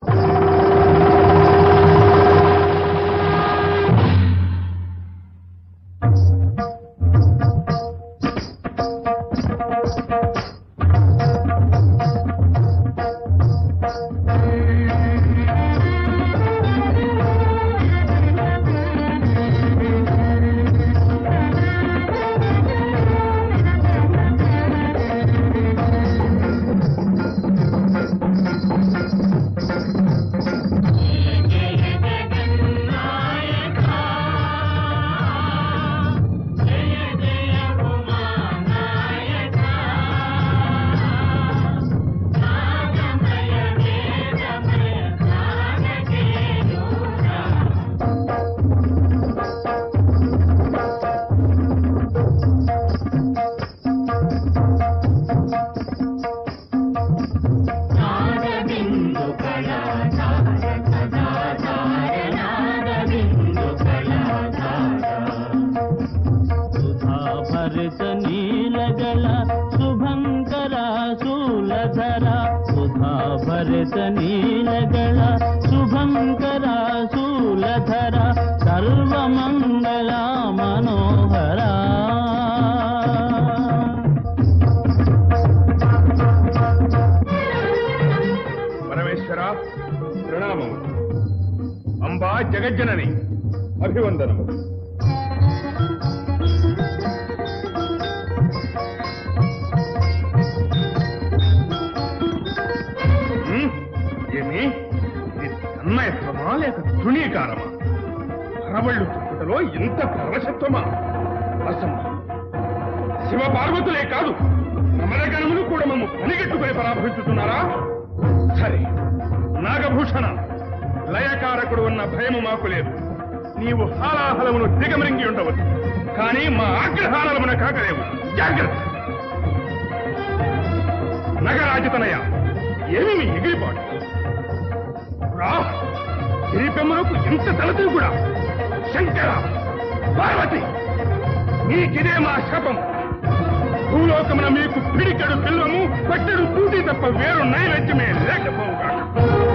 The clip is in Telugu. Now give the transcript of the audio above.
సుధాభరిత నీలగల శుభంకర శూలధర సుధాభరిత నీలగల శుభంకర శూలధర సర్వమంగళ మనోహర పరమేశ్వర ప్రణామము అంబా జగజ్జనని అభివందనము ఉమ్, ఏమి ఇది తన్మయత్వమా లేక తృణీకారమా అరవళ్ళు చుట్టుటలో ఇంత పరవశత్వమా అసంభవం శివ పార్వతులే కాదు అమరగణములు కూడా మమ్ము పనిగట్టుకుని పరాభవించుతున్నారా సరే నాగభూషణ లయకారకుడు ఉన్న భయము మాకు లేదు నీవు హాలాహలమును దిగమరింగి ఉండవచ్చు కానీ మా ఆగ్రహాలమున కాకలేవు జాగ్రత్త నగరాజతనయ ఏమి మీ ఎగిరిపాటు రా గిరిపెమ్మలకు ఇంత తలతూ కూడా శంకర పార్వతి నీకిదే మా శపం భూలోకమున మీకు పిడికెడు పిల్లము పట్టెడు తూటి తప్ప వేరు నైవేద్యమే లేకపోవుగా